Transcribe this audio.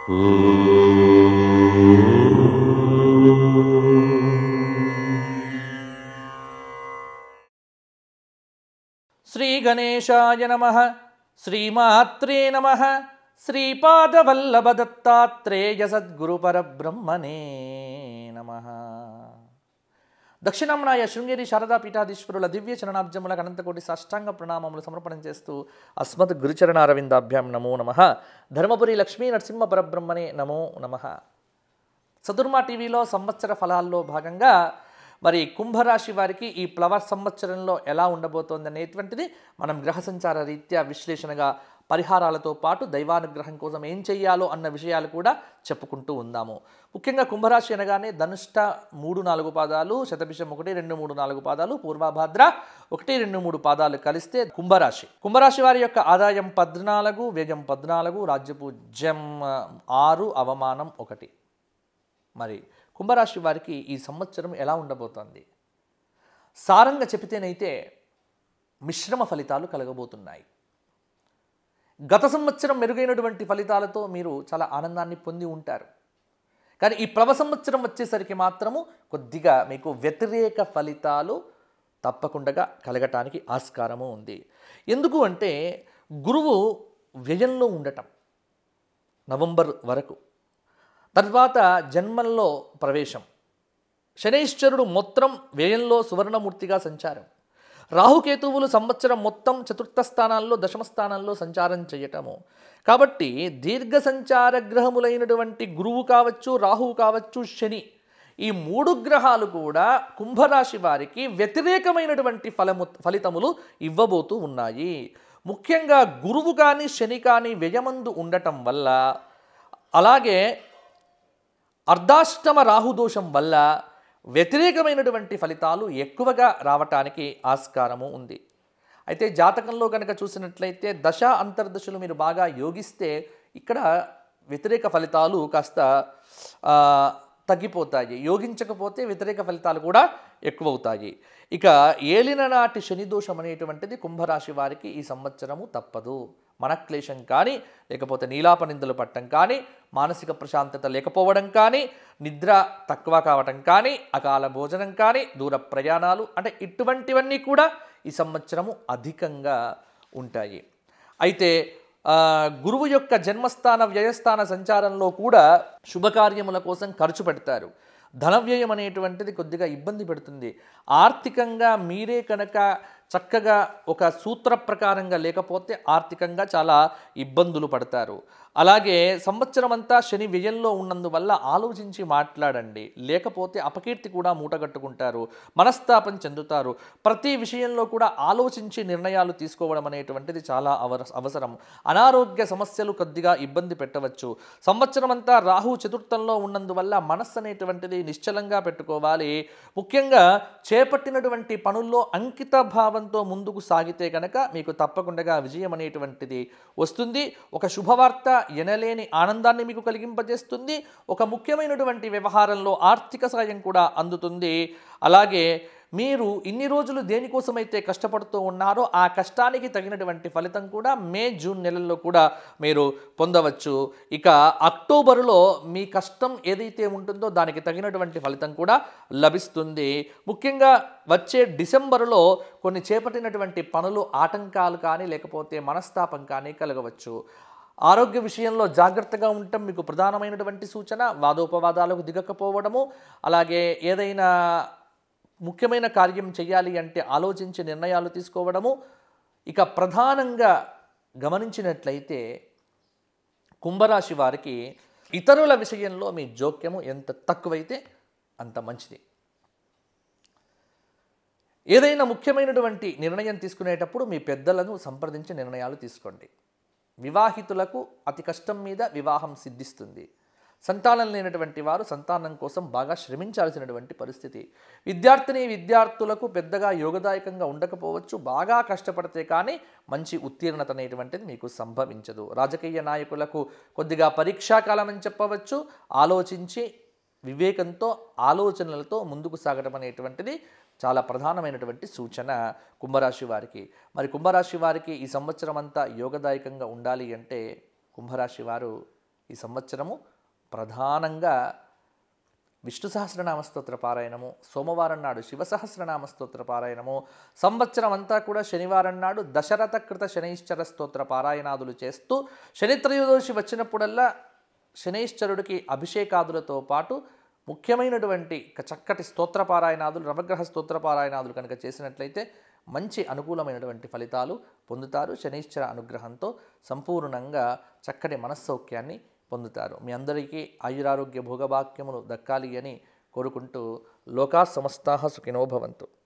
శ్రీ గణేశాయ నమ శ్రీమాత్రే నమ శ్రీపాదవల్లభదత్తాత్రేయ సద్గురు పరబ్రహ్మణే నమ దక్షిణాంనాయ శృంగేరి శారదా పీఠాధీశ్వరుల దివ్య చరణాబ్జములకు అనంతకోటి సాష్టాంగ ప్రణామములు సమర్పణం చేస్తూ అస్మత్ గురుచరణ అరవిందాభ్యాం నమో నమ ధర్మపురి లక్ష్మీ నరసింహ పరబ్రహ్మణే నమో నమ చతుర్మా టీవీలో సంవత్సర ఫలాల్లో భాగంగా మరి కుంభరాశి వారికి ఈ ప్లవ సంవత్సరంలో ఎలా ఉండబోతోంది అనేటువంటిది మనం గ్రహ సంచార రీత్యా విశ్లేషణగా పరిహారాలతో పాటు దైవానుగ్రహం కోసం ఏం చెయ్యాలో అన్న విషయాలు కూడా చెప్పుకుంటూ ఉందాము ముఖ్యంగా కుంభరాశి అనగానే ధనుష్ట మూడు నాలుగు పాదాలు శతభిషం ఒకటి రెండు మూడు నాలుగు పాదాలు పూర్వభాద్ర ఒకటి రెండు మూడు పాదాలు కలిస్తే కుంభరాశి కుంభరాశి వారి యొక్క ఆదాయం పద్నాలుగు వ్యయం పద్నాలుగు రాజ్యపూజ్యం ఆ, ఆరు అవమానం ఒకటి మరి కుంభరాశి వారికి ఈ సంవత్సరం ఎలా ఉండబోతోంది సారంగా చెబితేనైతే మిశ్రమ ఫలితాలు కలగబోతున్నాయి గత సంవత్సరం మెరుగైనటువంటి ఫలితాలతో మీరు చాలా ఆనందాన్ని పొంది ఉంటారు కానీ ఈ ప్లవ సంవత్సరం వచ్చేసరికి మాత్రము కొద్దిగా మీకు వ్యతిరేక ఫలితాలు తప్పకుండా కలగటానికి ఆస్కారము ఉంది ఎందుకు అంటే గురువు వ్యయంలో ఉండటం నవంబర్ వరకు తర్వాత జన్మల్లో ప్రవేశం శనైశ్వరుడు మొత్తం వ్యయంలో సువర్ణమూర్తిగా సంచారం రాహుకేతువులు సంవత్సరం మొత్తం చతుర్థ స్థానాల్లో దశమ స్థానాల్లో సంచారం చేయటము కాబట్టి దీర్ఘ సంచార గ్రహములైనటువంటి గురువు కావచ్చు రాహువు కావచ్చు శని ఈ మూడు గ్రహాలు కూడా కుంభరాశి వారికి వ్యతిరేకమైనటువంటి ఫలము ఫలితములు ఇవ్వబోతూ ఉన్నాయి ముఖ్యంగా గురువు కానీ శని కానీ వ్యయమందు ఉండటం వల్ల అలాగే అర్ధాష్టమ రాహుదోషం వల్ల వ్యతిరేకమైనటువంటి ఫలితాలు ఎక్కువగా రావటానికి ఆస్కారము ఉంది అయితే జాతకంలో కనుక చూసినట్లయితే దశ అంతర్దశలు మీరు బాగా యోగిస్తే ఇక్కడ వ్యతిరేక ఫలితాలు కాస్త ఆ, తగ్గిపోతాయి యోగించకపోతే వ్యతిరేక ఫలితాలు కూడా ఎక్కువవుతాయి ఇక ఏలిన నాటి శని దోషం అనేటువంటిది కుంభరాశి వారికి ఈ సంవత్సరము తప్పదు మనక్లేశం కానీ లేకపోతే నీలాప నిందలు పట్టడం కానీ మానసిక ప్రశాంతత లేకపోవడం కానీ నిద్ర తక్కువ కావటం కానీ అకాల భోజనం కానీ దూర ప్రయాణాలు అంటే ఇటువంటివన్నీ కూడా ఈ సంవత్సరము అధికంగా ఉంటాయి అయితే ఆ, గురువు యొక్క జన్మస్థాన వ్యయస్థాన సంచారంలో కూడా శుభకార్యముల కోసం ఖర్చు పెడతారు ధన వ్యయం అనేటువంటిది కొద్దిగా ఇబ్బంది పెడుతుంది ఆర్థికంగా మీరే కనుక చక్కగా ఒక సూత్ర ప్రకారంగా లేకపోతే ఆర్థికంగా చాలా ఇబ్బందులు పడతారు అలాగే సంవత్సరం అంతా శని వ్యయంలో ఉన్నందువల్ల ఆలోచించి మాట్లాడండి లేకపోతే అపకీర్తి కూడా మూటగట్టుకుంటారు మనస్తాపం చెందుతారు ప్రతి విషయంలో కూడా ఆలోచించి నిర్ణయాలు తీసుకోవడం అనేటువంటిది చాలా అవర అవసరం అనారోగ్య సమస్యలు కొద్దిగా ఇబ్బంది పెట్టవచ్చు సంవత్సరం అంతా రాహు చతుర్థంలో ఉన్నందువల్ల మనస్సు అనేటువంటిది నిశ్చలంగా పెట్టుకోవాలి ముఖ్యంగా చేపట్టినటువంటి పనుల్లో అంకిత భావంతో ముందుకు సాగితే కనుక మీకు తప్పకుండా విజయం అనేటువంటిది వస్తుంది ఒక శుభవార్త ఎనలేని ఆనందాన్ని మీకు కలిగింపజేస్తుంది ఒక ముఖ్యమైనటువంటి వ్యవహారంలో ఆర్థిక సాయం కూడా అందుతుంది అలాగే మీరు ఇన్ని రోజులు దేనికోసమైతే కష్టపడుతూ ఉన్నారో ఆ కష్టానికి తగినటువంటి ఫలితం కూడా మే జూన్ నెలల్లో కూడా మీరు పొందవచ్చు ఇక అక్టోబరులో మీ కష్టం ఏదైతే ఉంటుందో దానికి తగినటువంటి ఫలితం కూడా లభిస్తుంది ముఖ్యంగా వచ్చే డిసెంబరులో కొన్ని చేపట్టినటువంటి పనులు ఆటంకాలు కానీ లేకపోతే మనస్తాపం కానీ కలగవచ్చు ఆరోగ్య విషయంలో జాగ్రత్తగా ఉండటం మీకు ప్రధానమైనటువంటి సూచన వాదోపవాదాలకు దిగకపోవడము అలాగే ఏదైనా ముఖ్యమైన కార్యం చేయాలి అంటే ఆలోచించి నిర్ణయాలు తీసుకోవడము ఇక ప్రధానంగా గమనించినట్లయితే కుంభరాశి వారికి ఇతరుల విషయంలో మీ జోక్యము ఎంత తక్కువైతే అంత మంచిది ఏదైనా ముఖ్యమైనటువంటి నిర్ణయం తీసుకునేటప్పుడు మీ పెద్దలను సంప్రదించి నిర్ణయాలు తీసుకోండి వివాహితులకు అతి కష్టం మీద వివాహం సిద్ధిస్తుంది సంతానం లేనటువంటి వారు సంతానం కోసం బాగా శ్రమించాల్సినటువంటి పరిస్థితి విద్యార్థిని విద్యార్థులకు పెద్దగా యోగదాయకంగా ఉండకపోవచ్చు బాగా కష్టపడితే కానీ మంచి ఉత్తీర్ణత అనేటువంటిది మీకు సంభవించదు రాజకీయ నాయకులకు కొద్దిగా పరీక్షాకాలం అని చెప్పవచ్చు ఆలోచించి వివేకంతో ఆలోచనలతో ముందుకు సాగడం అనేటువంటిది చాలా ప్రధానమైనటువంటి సూచన కుంభరాశి వారికి మరి కుంభరాశి వారికి ఈ సంవత్సరం అంతా యోగదాయకంగా ఉండాలి అంటే కుంభరాశి వారు ఈ సంవత్సరము ప్రధానంగా విష్ణు సహస్రనామ స్తోత్ర పారాయణము సోమవారం నాడు శివ సహస్రనామ స్తోత్ర పారాయణము సంవత్సరం అంతా కూడా శనివారం నాడు దశరథ కృత శనైశ్చర స్తోత్ర పారాయణాదులు చేస్తూ శని త్రయోదశి వచ్చినప్పుడల్లా శనైశ్చరుడికి అభిషేకాదులతో పాటు ముఖ్యమైనటువంటి ఒక చక్కటి స్తోత్ర పారాయణాదులు నవగ్రహ స్తోత్ర పారాయణాదులు కనుక చేసినట్లయితే మంచి అనుకూలమైనటువంటి ఫలితాలు పొందుతారు శనైశ్చర అనుగ్రహంతో సంపూర్ణంగా చక్కటి మనస్సౌఖ్యాన్ని పొందుతారు మీ అందరికీ ఆయురారోగ్య భోగభాగ్యములు దక్కాలి అని కోరుకుంటూ లోకా సమస్తాహ సుఖినో భవంతు